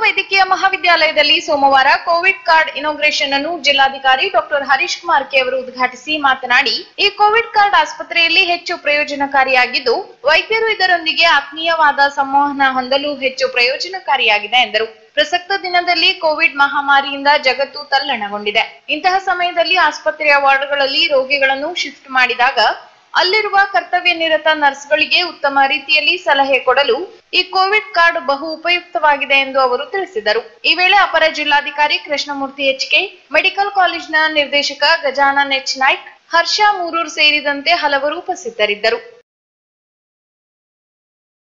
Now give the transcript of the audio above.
ವೈದ್ಯಕೀಯ ಮಹಾವಿದ್ಯಾಲಯದಲ್ಲಿ ಸೋಮವಾರ Covid card inauguration ಅನ್ನು ಜಿಲ್ಲಾಧಿಕಾರಿ ಡಾಕ್ಟರ್ ಹರೀಶ್ ಕುಮಾರ್ ಕೆ ಅವರು ಉದ್ಘಾಟಿಸಿ ಮಾತನಾಡಿ ಈ ಕೋವಿಡ್ ಕಾರ್ಡ್ ಆಸ್ಪತ್ರೆಯಲ್ಲಿ ಹೆಚ್ಚು ಪ್ರಯೋಜನಕಾರಿಯಾಗಿದ್ದು ವೈದ್ಯರು ಇದರೊಂದಿಗೆ ಆತ್ಮೀಯವಾದ ಸಂವಹನ ಹೊಂದಲು ಹೆಚ್ಚು ಪ್ರಯೋಜನಕಾರಿಯಾಗಿದೆ ಎಂದರು ಪ್ರಸಕ್ತ ದಿನದಲ್ಲಿ ಕೋವಿಡ್ ಮಹಾಮಾರಿಯಿಂದ ಜಗತ್ತು ತಲ್ಲಣಗೊಂಡಿದೆ ಇಂತಹ ಸಮಯದಲ್ಲಿ ಆಸ್ಪತ್ರೆಯ ವಾರ್ಡ್ಗಳಲ್ಲಿ ರೋಗಿಗಳನ್ನು ಶಿಫ್ಟ್ ಮಾಡಿದಾಗ ಅಲ್ಲಿರುವ ಕರ್ತವ್ಯ ನಿರತ ನರ್ಸ್ಗಳಿಗೆ ಉತ್ತಮ ರೀತಿಯಲ್ಲಿ ಸಲಹೆ ಕೊಡಲು ಈ ಕೋವಿಡ್ ಕಾರ್ಡ್ ಬಹು ಉಪಯುಕ್ತವಾಗಿದೆ ಎಂದು ಅವರು ತಿಳಿಸಿದರು ಈ ವೇಳೆ ಅಪರ ಜಿಲ್ಲಾಧಿಕಾರಿ ಕೃಷ್ಣಮೂರ್ತಿ ಎಚ್ಕೆ ಮೆಡಿಕಲ್ ಕಾಲೇಜಿನ ನಿರ್ದೇಶಕ ಗಜಾನನ್ ಎಚ್ ನಾಯ್ಕ್ ಹರ್ಷ ಮೂರೂರ್ ಸೇರಿದಂತೆ ಹಲವರು ಉಪಸ್ಥಿತರಿದ್ದರು